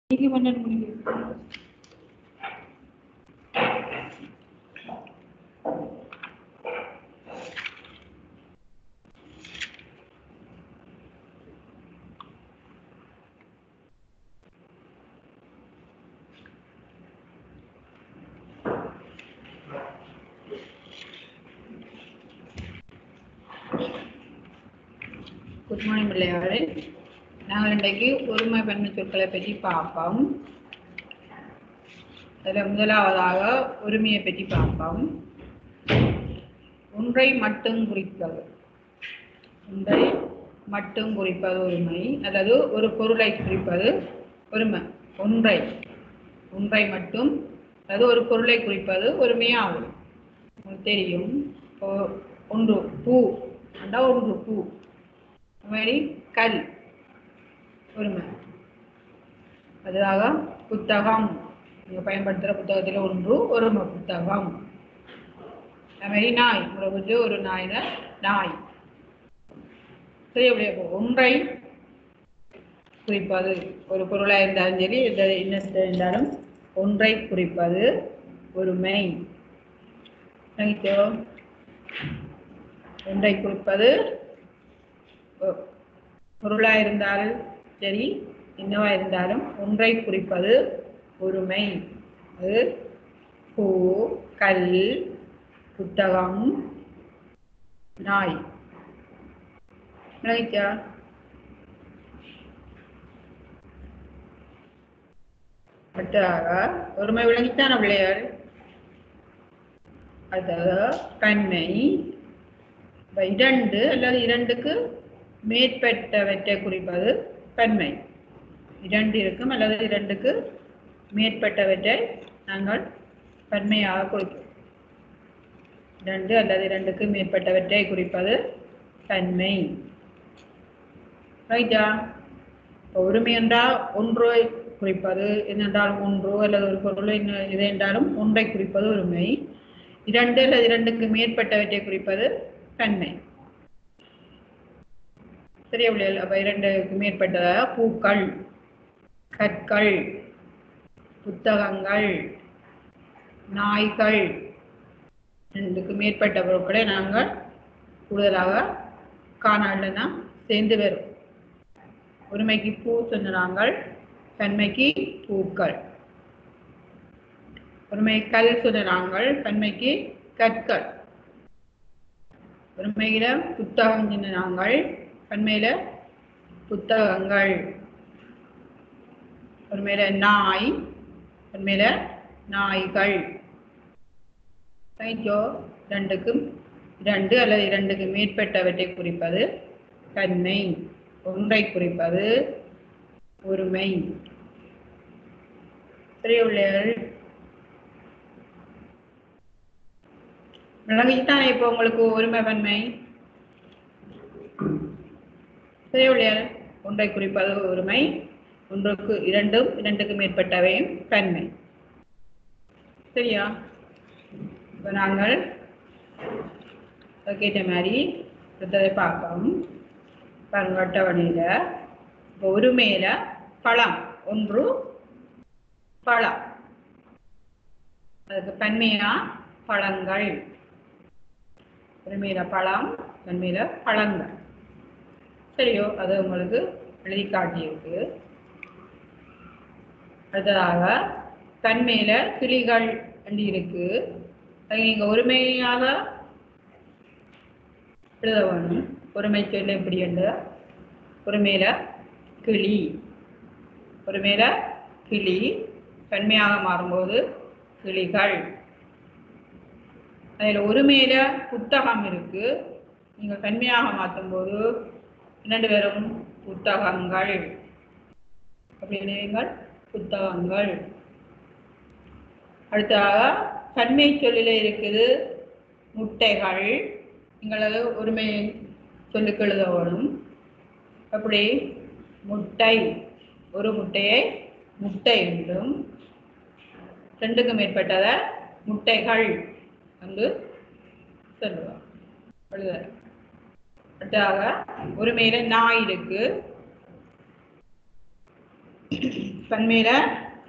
இன்னைக்கு பன்னெண்டு மணிக்கு குட் மார்னிங் பிள்ளையாரு நாங்கள் இன்றைக்கு ஒருமை பன்மை சொற்களை பற்றி பார்ப்போம் அதில் முதலாவதாக ஒருமையை பற்றி பார்ப்போம் ஒன்றை மட்டும் குறிப்பது ஒன்றை மட்டும் குறிப்பது ஒருமை அல்லது ஒரு பொருளை குறிப்பது ஒருமை ஒன்றை ஒன்றை மட்டும் அல்லது ஒரு பொருளை குறிப்பது ஒருமையாகும் உங்களுக்கு தெரியும் இப்போ ஒன்று பூ அண்டா ஒன்று பூ அது மாதிரி கல் ஒருமை அதுதாக புத்தகம் நீங்கள் பயன்படுத்துகிற புத்தகத்தில் ஒன்று ஒருமை புத்தகம் அது மாதிரி நாய் உங்களை வீட்டில் ஒரு நாய்னா நாய் சரி அப்படியே போ. ஒன்றை குறிப்பது ஒரு பொருளாக இருந்தாலும் சரி எந்த இன்னத்தை இருந்தாலும் ஒன்றை குறிப்பது ஒருமை ரைட்டோ ஒன்றை குறிப்பது ஒ- பொருளா இருந்தாலும் சரி என்னவா இருந்தாலும் ஒன்றை குறிப்பது ஒருமை அது பூ கல் புத்தகம் நாய் ரைட்டா அடுத்ததாக ஒருமை விளங்கித்தான பிள்ளையார் அது தன்மை இப்ப இரண்டு அல்லது இரண்டுக்கு மேற்பட்டவற்றை குறிப்பது பன்மை இரண்டு இருக்கும் அல்லது இரண்டுக்கு மேற்பட்டவற்றை நாங்கள் பன்மையாக குறிப்போம் இரண்டு அல்லது இரண்டுக்கு மேற்பட்டவற்றை குறிப்பது பன்மை ரைட்டா இப்ப ஒருமை என்றால் ஒன்றை குறிப்பது என்னென்றால் ஒன்று அல்லது ஒரு பொருள் என்ன இது என்றாலும் ஒன்றை குறிப்பது ஒருமை இரண்டு அல்லது இரண்டுக்கு மேற்பட்டவற்றை குறிப்பது தன்மை சரியா பிள்ளைகள் அப்ப இரண்டுக்கு மேற்பட்டதாக பூக்கள் கற்கள் புத்தகங்கள் நாய்கள் ரெண்டுக்கு மேற்பட்ட பொருட்களை நாங்கள் கூடுதலாக காணாடுனா சேர்ந்து வரும் ஒருமைக்கு பூ சொன்ன நாங்கள் தன்மைக்கு பூக்கள் ஒருமை கல் சொன்ன நாங்கள் தன்மைக்கு கற்கள் ஒருமையில புத்தகம் சொன்ன நாங்கள் பன்மையில புத்தகங்கள் ஒருமையில நாய் பன்மையில நாய்கள் ரைட்டோ ரெண்டுக்கும் இரண்டு அல்லது இரண்டுக்கு மேற்பட்டவற்றை குறிப்பது தன்மை ஒன்றை குறிப்பது ஒருமை சரி உள்ளவர்கள் விளங்கித்தானே இப்போ உங்களுக்கு ஒருமை பன்மை சரி உள்ளியார் ஒன்றை குறிப்பது ஒருமை ஒன்றுக்கு இரண்டும் இரண்டுக்கு மேற்பட்டவையும் தன்மை சரியா இப்போ நாங்கள் கேட்ட மாதிரி அடுத்ததை பார்ப்போம் பாருங்க அட்டவணையில் இப்போ ஒருமையில பழம் ஒன்று பழம் அதுக்கு பன்மையா பழங்கள் ஒருமையில பழம் பன்மையில பழங்கள் சரியோ அது உங்களுக்கு எழுதி காட்டியிருக்கு அடுத்ததாக தன்மையில கிளிகள் அப்படி இருக்கு அது நீங்க ஒருமையாக எழுத வேணும் ஒருமை சொல்ல எப்படி என்று ஒருமையில கிளி ஒருமையில கிளி தன்மையாக மாறும்போது கிளிகள் அதில் ஒருமையில புத்தகம் இருக்கு நீங்க தன்மையாக மாற்றும்போது இரண்டு பேரும் புத்தகங்கள் அப்படின்னு நீங்கள் புத்தகங்கள் அடுத்ததாக தன்மை சொல்லில இருக்குது முட்டைகள் நீங்கள் அது ஒருமை சொல்லுக்கு எழுத வேணும் அப்படி முட்டை ஒரு முட்டையை முட்டை என்றும் ரெண்டுக்கு மேற்பட்டதை முட்டைகள் என்று சொல்லுவோம் எழுத அடுத்ததாக ஒருமையில நாய் இருக்கு பன்மையில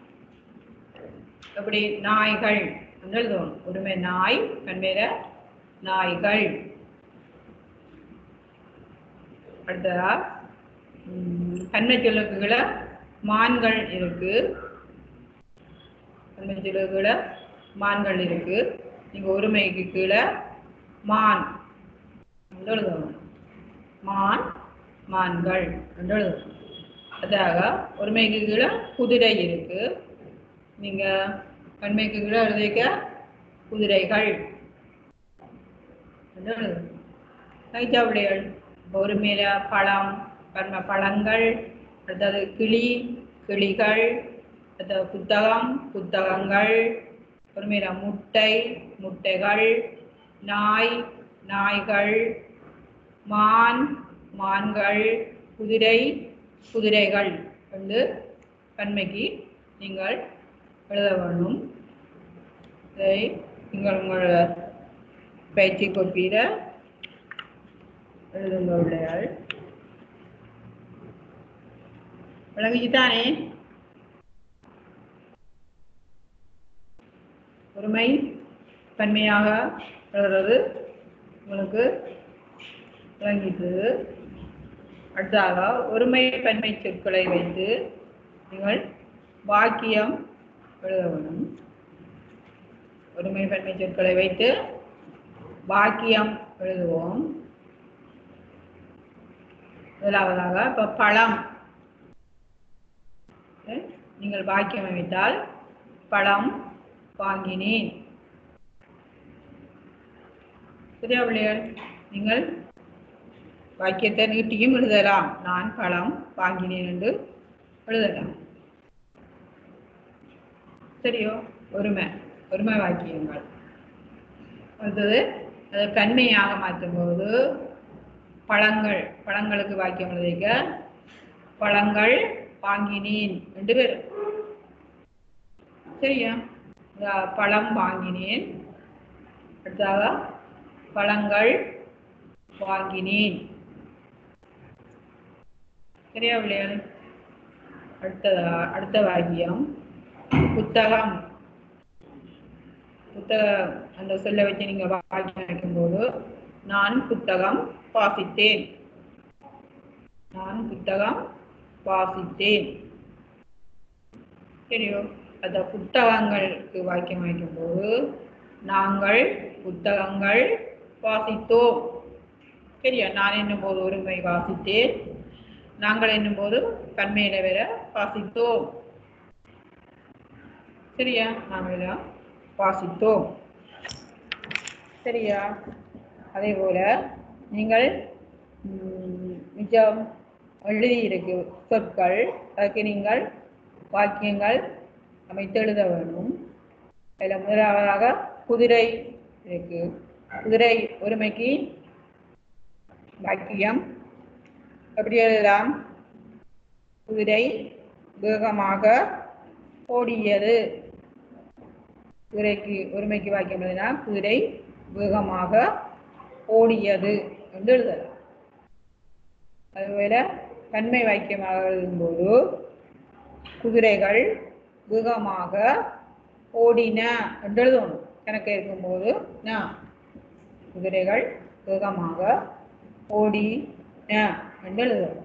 எப்படி நாய்கள் என்று எழுதணும் ஒருமை நாய் பன்மையில நாய்கள் அடுத்ததா ம், பன்மை சொல்லுக்குகளை மான்கள் இருக்கு பன்மை சொல்லுக்குகளை மான்கள் இருக்கு நீங்க ஒருமைக்கு கீழே மான் என்று எழுதணும் மான் மான்கள் என்று எழுதணும் அதாக ஒருமைக்கு கீழே குதிரை இருக்கு நீங்க பன்மைக்கு கீழே எழுதிக்க குதிரைகள் என்று எழுதணும் கைச்சாவடிகள் ஒரு மேல பழம் பன்ம பழங்கள் அடுத்தது கிளி கிளிகள் அடுத்தது புத்தகம் புத்தகங்கள் ஒரு மேல முட்டை முட்டைகள் நாய் நாய்கள் மான் மான்கள் குதிரை குதிரைகள் என்று பன்மைக்கு நீங்கள் எழுத வேண்டும் இதை நீங்கள் உங்கள் பயிற்சி கோப்பியில் எழுதுங்க பிள்ளைகள் விளங்குச்சு தானே ஒருமை பன்மையாக எழுதுறது உங்களுக்கு விளங்கிட்டு அடுத்ததாக ஒருமை பன்மை சொற்களை வைத்து நீங்கள் வாக்கியம் எழுத வேண்டும் ஒருமை பன்மை சொற்களை வைத்து வாக்கியம் எழுதுவோம் முதலாவதாக இப்போ பழம் அஹ் நீங்கள் வாக்கியம் அமைத்தால் பழம் வாங்கினேன் சரியா பிள்ளைகள் நீங்கள் வாக்கியத்தை நீட்டியும் எழுதலாம் நான் பழம் வாங்கினேன் என்று எழுதலாம் சரியோ ஒருமை ஒருமை வாக்கியங்கள் அடுத்தது அதை கண்மையாக மாற்றும்போது பழங்கள் பழங்களுக்கு வாக்கியம் எழுதிக்க பழங்கள் வாங்கினேன் ரெண்டு பேர் சரியா இதா, பழம் வாங்கினேன் அடுத்தாக பழங்கள் வாங்கினேன் சரியா பிள்ளைகள் அடுத்ததா அடுத்த வாக்கியம் புத்தகம் புத்தக அந்த சொல்ல வச்சு நீங்க வாக்கியம் வைக்கும்போது நான் புத்தகம் வாசித்தேன் நான் புத்தகம் வாசித்தேன் சரியோ அந்த புத்தகங்களுக்கு வாக்கியம் வைக்கும்போது நாங்கள் புத்தகங்கள் வாசித்தோம் சரியா நான் என்னும்போது ஒருமை வாசித்தேன் நாங்கள் என்னும்போது கண்மையில வேற வாசித்தோம் சரியா நாங்கள் வாசித்தோம் சரியா அதே போல நீங்கள் ம், மிச்சம் எழுதி இருக்கு சொற்கள் அதுக்கு நீங்கள் வாக்கியங்கள் அமைத்து எழுத வேண்டும் அதில் முதலாவதாக குதிரை இருக்கு குதிரை ஒருமைக்கு வாக்கியம் எப்படி எழுதலாம் குதிரை வேகமாக ஓடியது குதிரைக்கு ஒருமைக்கு வாக்கியம் எழுதினா குதிரை வேகமாக ஓடியது என்று எழுதலாம் அதுபோல தன்மை வாக்கியமாக எழுதும்போது குதிரைகள் வேகமாக ஓடின என்று எழுதணும் கணக்கு இருக்கும்போது ந குதிரைகள் வேகமாக ஓடின என்று எழுதணும்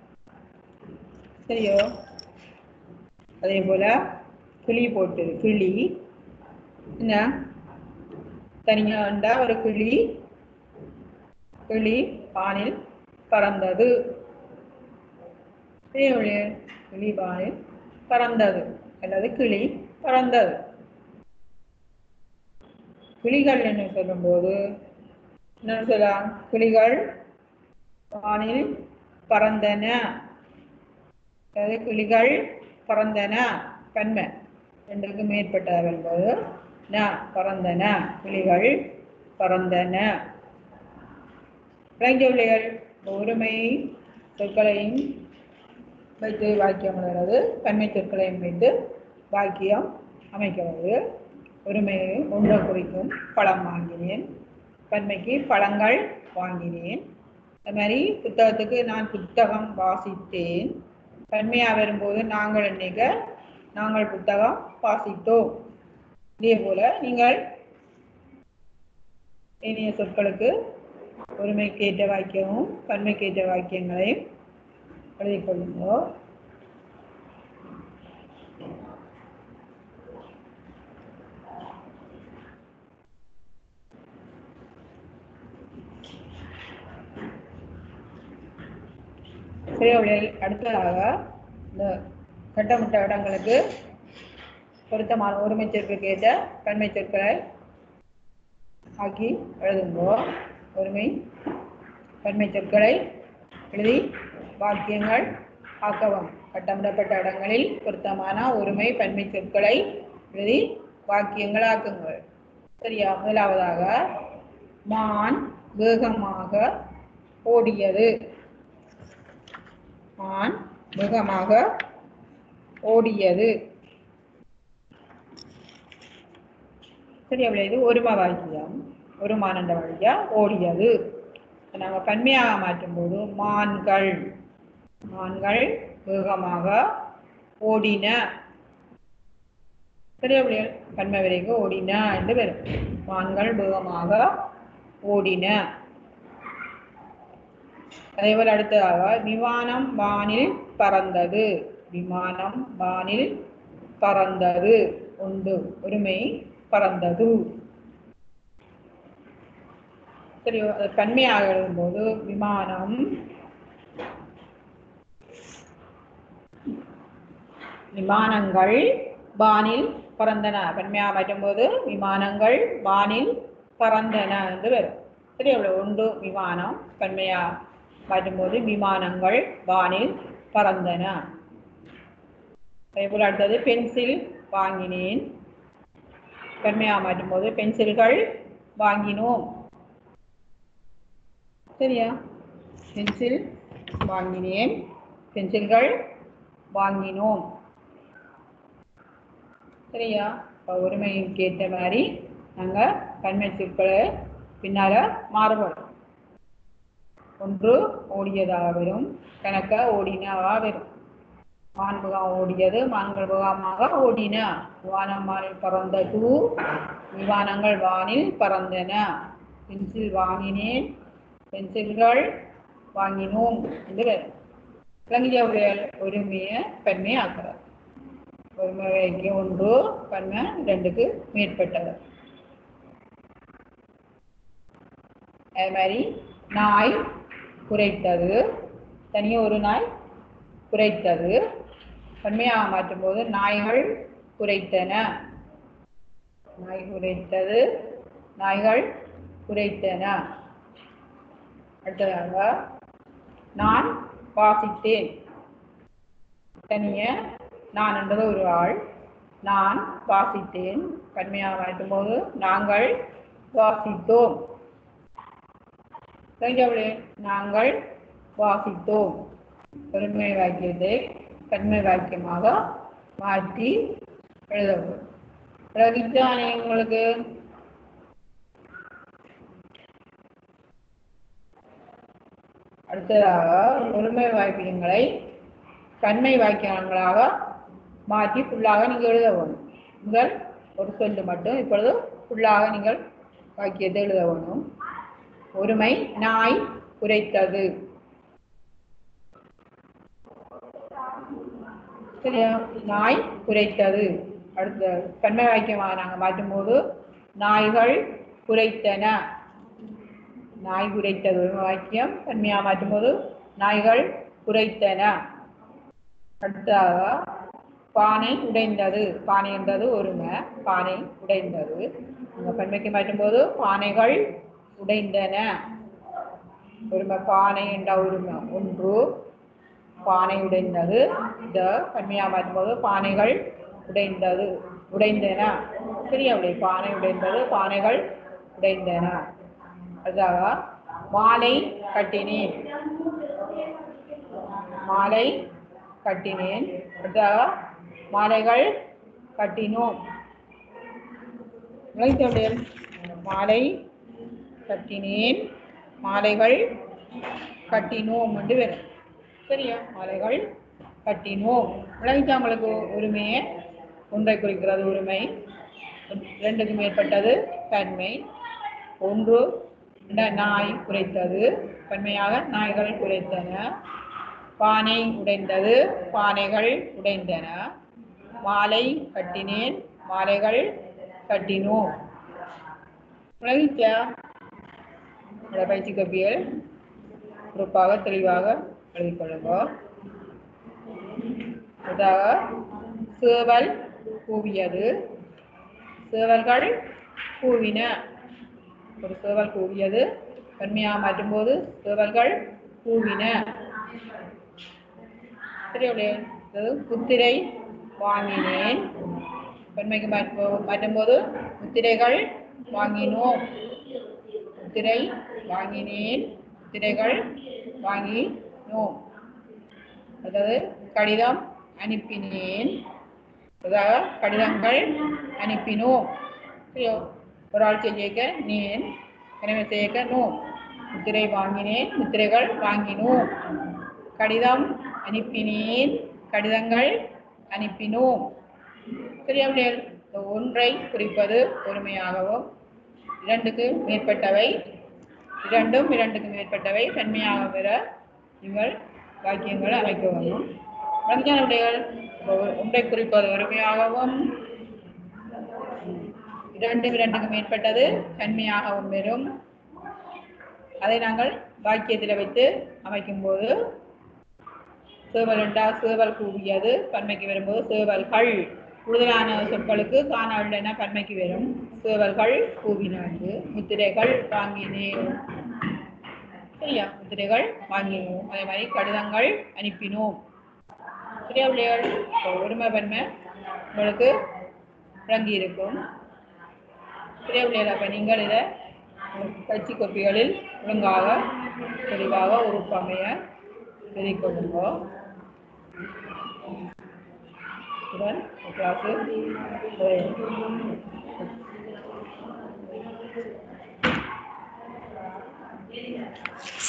சரியோ அதே போல கிளி போட்டு கிளி என்ன தனியாண்டா ஒரு கிளி கிளி வானில் பறந்தது தேவழி கிளி வானில் பறந்தது அல்லது கிளி பறந்தது கிளிகள் என்று சொல்லும்போது என்ன சொல்லலாம் கிளிகள் வானில் பறந்தன அதாவது கிளிகள் பறந்தன கண்மை ரெண்டுக்கு மேற்பட்டவர் என்பது ந பறந்தன கிளிகள் பறந்தன விளைஞ்சொல்லிகள் ஒருமை சொற்களையும் வைத்து வாக்கியம் எழுதுறது பன்மை சொற்களையும் வைத்து வாக்கியம் அமைக்கிறது ஒருமையை ஒன்றை குறிக்கும் பழம் வாங்கினேன் பன்மைக்கு பழங்கள் வாங்கினேன் அது மாதிரி புத்தகத்துக்கு நான் புத்தகம் வாசித்தேன் பன்மையா வரும்போது நாங்கள் என்னைக்க நாங்கள் புத்தகம் வாசித்தோம் இதே போல நீங்கள் இனிய சொற்களுக்கு ஒருமைக்கேற்ற வாக்கியமும் பன்மைக்கேற்ற வாக்கியங்களையும் எழுதிக் கொள்ளுங்கோ சரி அவளை அடுத்ததாக இந்த கட்டமிட்ட இடங்களுக்கு பொருத்தமான ஒருமை சொற்களுக்கு ஏற்ற பன்மை சொற்களை ஆக்கி எழுதுங்கோ ஒருமை பன்மை சொற்களை எழுதி வாக்கியங்கள் ஆக்கவும் கட்டமிடப்பட்ட இடங்களில் பொருத்தமான ஒருமை பன்மை சொற்களை எழுதி வாக்கியங்கள் ஆக்குங்கள் சரியா முதலாவதாக மான் வேகமாக ஓடியது மான் வேகமாக ஓடியது சரி அவ்வளோ இது ஒரும வாக்கியம் ஒரு மானண்ட வழியா ஓடியது நாங்கள் பன்மையாக மாற்றும்போது மான்கள் மான்கள் வேகமாக ஓடின சரி அவ்வளோ பன்மை வரைக்கும் ஓடின என்று வரும் மான்கள் வேகமாக ஓடின அதே போல் அடுத்ததாக விமானம் வானில் பறந்தது விமானம் வானில் பறந்தது உண்டு ஒருமை பறந்தது சரி அது கண்மையாக எழுதும்போது விமானம் விமானங்கள் வானில் பறந்தன கண்மையாக மாற்றும்போது விமானங்கள் வானில் பறந்தன என்று வரும் சரி அவ்வளோ உண்டு விமானம் கண்மையாக மாற்றும்போது விமானங்கள் வானில் பறந்தன அதேபோல் அடுத்தது பென்சில் வாங்கினேன் கண்மையாக மாற்றும்போது பென்சில்கள் வாங்கினோம் சரியா பென்சில் வாங்கினேன் பென்சில்கள் வாங்கினோம் சரியா இப்போ உரிமைக்கு ஏற்ற மாதிரி நாங்கள் கண்மை சொற்களை பின்னால் மாறுபடும் ஒன்று ஓடியதாக வரும் கணக்க ஓடினவா வரும் மாண்புகம் ஓடியது மான்கள் முகாமாக ஓடின விமானம் வானில் பறந்தது விமானங்கள் வானில் பறந்தன பென்சில் வாங்கினேன் பென்சில்கள் வாங்கினோம் என்று வரும் விலங்கியவுடைய ஒருமையை பன்மை ஆக்கிறார் ஒருமைக்கு ஒன்று பன்மை ரெண்டுக்கு மேற்பட்டது அதே மாதிரி நாய் குறைத்தது தனியாக ஒரு நாய் குறைத்தது பன்மையாக மாற்றும்போது நாய்கள் குறைத்தன நாய் குறைத்தது நாய்கள் குறைத்தன அடுத்ததாக நான் வாசித்தேன் தனிய நான் என்றது ஒரு ஆள் நான் வாசித்தேன் கண்மையாக மாற்றும்போது நாங்கள் வாசித்தோம் தெரிஞ்சவளே நாங்கள் வாசித்தோம் பெருமை வாக்கியத்தை கண்மை வாக்கியமாக மாற்றி எழுதவும் பிரகிஜானே உங்களுக்கு அடுத்ததாக ஒருமை வாக்கியங்களை கண்மை வாக்கியங்களாக மாற்றி ஃபுல்லாக நீங்கள் எழுத வேணும் முதல் ஒரு சொல்லு மட்டும் இப்பொழுது ஃபுல்லாக நீங்கள் வாக்கியத்தை எழுத வேணும் ஒருமை நாய் குறைத்தது சரியா நாய் குறைத்தது அடுத்த கண்மை வாக்கியமாக நாங்கள் மாற்றும்போது நாய்கள் குறைத்தன நாய் குறைத்தது ஒரு வாக்கியம் கண்மையாக மாற்றும்போது நாய்கள் குறைத்தன அடுத்ததாக பானை உடைந்தது பானை என்றது ஒருமை பானை உடைந்தது அந்த பன்மைக்கு மாற்றும்போது பானைகள் உடைந்தன ஒருமை பானை என்ற ஒருமை ஒன்று பானை உடைந்தது இந்த கண்மையாக மாற்றும்போது பானைகள் உடைந்தது உடைந்தன சரியா அப்படி பானை உடைந்தது பானைகள் உடைந்தன அதாக மாலை கட்டினேன் மாலை கட்டினேன் அதாக மாலைகள் கட்டினோம் விளைத்தொழில் மாலை கட்டினேன் மாலைகள் கட்டினோம் என்று வரும் சரியா மாலைகள் கட்டினோம் விளங்கிச்சாங்களுக்கு உரிமையே ஒன்றை குறிக்கிறது உரிமை ரெண்டுக்கு மேற்பட்டது பன்மை ஒன்று ந- நாய் குறைத்தது பன்மையாக நாய்கள் குறைத்தன பானை உடைந்தது பானைகள் உடைந்தன மாலை கட்டினேன் மாலைகள் கட்டினோம் விளங்கிச்சா உங்களோட பயிற்சி கப்பியல் குறிப்பாக தெளிவாக எழுதிக் கொள்ளுங்க அதாக சேவல் கூவியது சேவல்கள் கூவின ஒரு சேவல் கூவியது பன்மையாக மாற்றும்போது சேவல்கள் கூவின தெரியவில்லையே அதாவது முத்திரை வாங்கினேன் பன்மைக்கு மாற்று மாற்றும்போது முத்திரைகள் வாங்கினோம் முத்திரை வாங்கினேன் முத்திரைகள் வாங்கினோம் அதாவது கடிதம் அனுப்பினேன் அதாவது கடிதங்கள் அனுப்பினோம் சரியா ஒரு ஆள் செய்ய நேன் எனவே செய்ய நோ முத்திரை வாங்கினேன் முத்திரைகள் வாங்கினோம் கடிதம் அனுப்பினேன் கடிதங்கள் அனுப்பினோம் சரியா பிள்ளைகள்? இந்த ஒன்றை குறிப்பது பொறுமையாகவும் இரண்டுக்கு மேற்பட்டவை இரண்டும் இரண்டுக்கு மேற்பட்டவை தன்மையாக பெற நீங்கள் வாக்கியங்களை அமைக்க வேண்டும் வழங்கியான விடைகள் ஒன்றை குறிப்பது ஒருமையாகவும் இரண்டும் இரண்டுக்கு மேற்பட்டது தன்மையாகவும் பெறும் அதை நாங்கள் வாக்கியத்தில் வைத்து அமைக்கும்போது சேவல் என்றா சேவல் கூவியது பன்மைக்கு வரும்போது சேவல்கள் கூடுதலான சொற்களுக்கு காணாள் என பன்மைக்கு வரும் சேவல்கள் கூவினாண்டு முத்திரைகள் வாங்கினேன் சரியா முத்திரைகள் வாங்கினோம் அதே மாதிரி கடிதங்கள் அனுப்பினோம் சரியா பிள்ளைகள் இப்போ ஒருமை பன்மை உங்களுக்கு விளங்கி இருக்கும் சரியா பிள்ளைகள் அப்போ நீங்கள் இதை கட்சி கோப்பிகளில் ஒழுங்காக தெளிவாக உறுப்பமைய எழுதிக் கொள்ளுங்க இத்துடன் கிளாஸு நிறைவு.